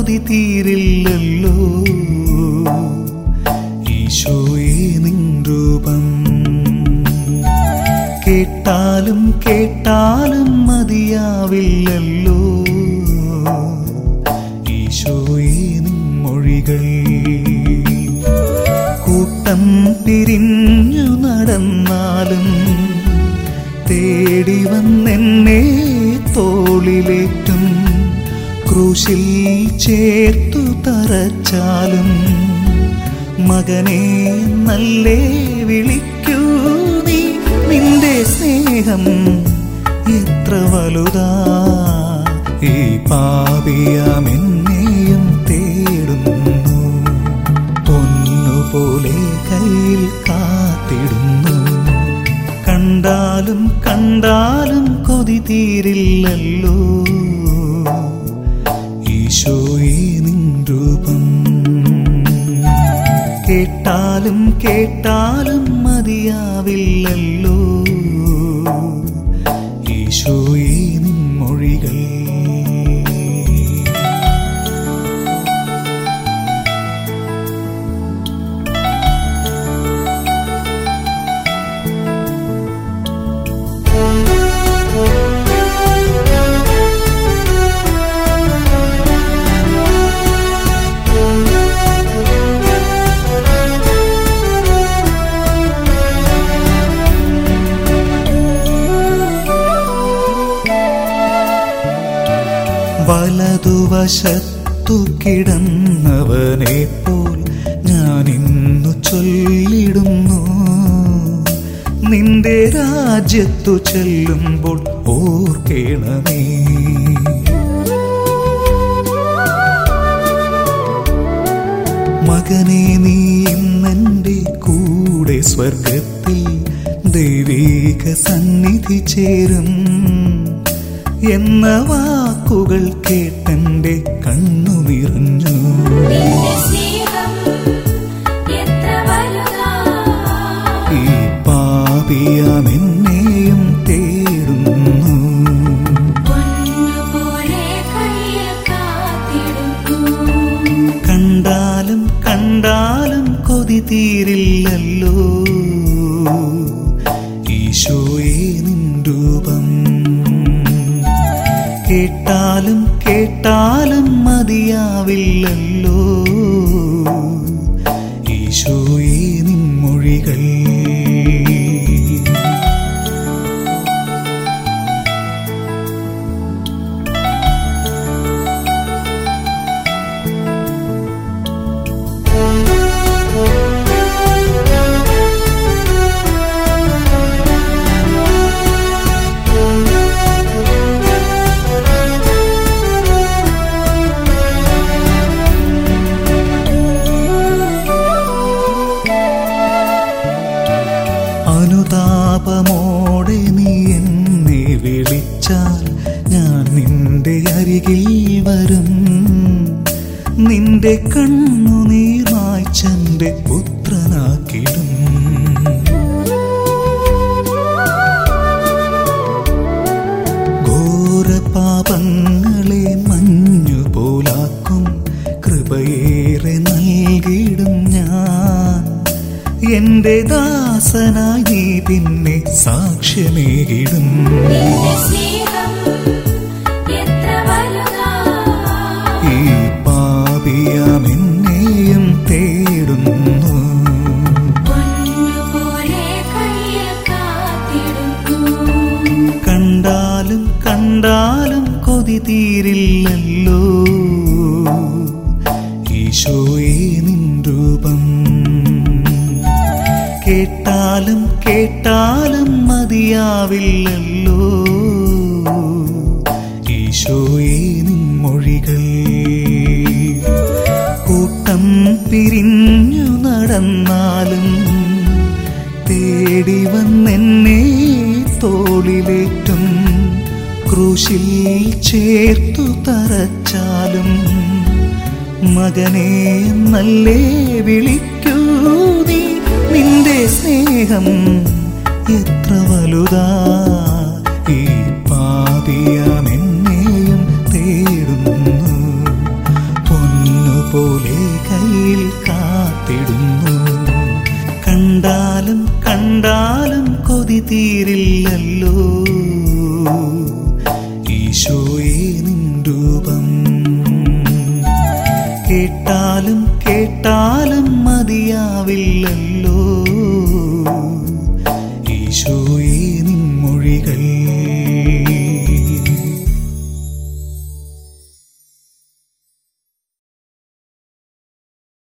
കൊതി തീരില്ലല്ലോ ഈശോയെ നിൻ രൂപം കേട്ടാലും കേട്ടാലും മതിയാവില്ലല്ലോ ഈശോയെ നിൻ മൊഴികൾ കൂട്ടം പിരിഞ്ഞു നടന്നാലും തേടി വന്നെന്നെ തോളിലേറ്റും ക്രൂശിൽ ചേർത്തു തറച്ചാലും മകനെ നല്ലേ വിളിക്കൂ നീ നിന്റെ സ്നേഹം എത്ര വലുതാ ഈ പാപിയാമെന്നെയും തേടുന്നു പൊന്നുപോലെ കയ്യിൽ കാത്തിടുന്നു കണ്ടാലും കണ്ടാലും കൊതി തീരില്ലല്ലോ ഈശോയെ നിൻ രൂപം കേട്ടാലും കേട്ടാലും മതിയാവില്ലല്ലോ ഈശോയെ നിൻ മൊഴികൾ വലതുവശത്തു കിടന്നവനെ പോൽ ഞാൻ ഇന്നു ചൊല്ലിടുന്നു നിന്റെ രാജ്യത്തു ചെല്ലുമ്പോൾ ഓർക്കേണമേ മകനെ നീ ഇന്നെന്റെ കൂടെ സ്വർഗത്തിൽ ദൈവീക സന്നിധി ചേരും എന്ന വാക്കുകൾ കേട്ടെന്റെ കണ്ണു നിറഞ്ഞു നിന്റെ സ്നേഹം എത്ര വലുതാ ഈ പാപിയാമെന്നെയും തേടുന്നു പൊന്നുപോലെ കയ്യിൽ കാത്തിടുന്നു കണ്ടാലും കണ്ടാലും കൊതി തീരില്ലല്ലോ ഈശോയെ നിൻ രൂപം കേട്ടാലും കേട്ടാലും മതിയാവില്ലല്ലോ ഈശോയെ നിൻ മൊഴികൾ അനുതാപമോടെ നീ എന്നെ വിളിച്ചാൽ ഞാൻ നിന്റെ അരികിൽ വരും നിന്റെ കണ്ണുനീർ മായ്ച്ചെന്റെ പുത്രനാക്കിടും ഘോരപാപങ്ങളെ മഞ്ഞുപോലാക്കും കൃപയേറെ നൽകിടും ഞാൻ എന്റെ ദാസനായി നീ പിന്നെ സാക്ഷ്യമേകിടും നിന്റെ സ്നേഹം എത്ര വലുതാ ഈ പാപിയാമെന്നെയും തേടുന്നു പൊന്നുപോലെ കയ്യിൽ കാത്തിടുന്നു കണ്ടാലും കണ്ടാലും കൊതി തീരില്ലല്ലോ ഈശോയെ നിൻ രൂപം കേട്ടാലും കേട്ടാലും മതിയാവില്ലല്ലോ ഈശോയെ നിൻ മൊഴികൾ കൂട്ടം പിരിഞ്ഞു നടന്നാലും തേടി വന്നെന്നെ തോളിലേറ്റും ക്രൂശിൽ ചേർത്തു തറച്ചാലും മകനെ നല്ലേ വിളിക്കൂ നീ നിന്റെ സ്നേഹം എത്ര വലുതാ ഈ പാപിയാമെന്നെയും തേടുന്നു പൊന്നു ഇല്ലല്ലോ ഈശോയെ നിൻ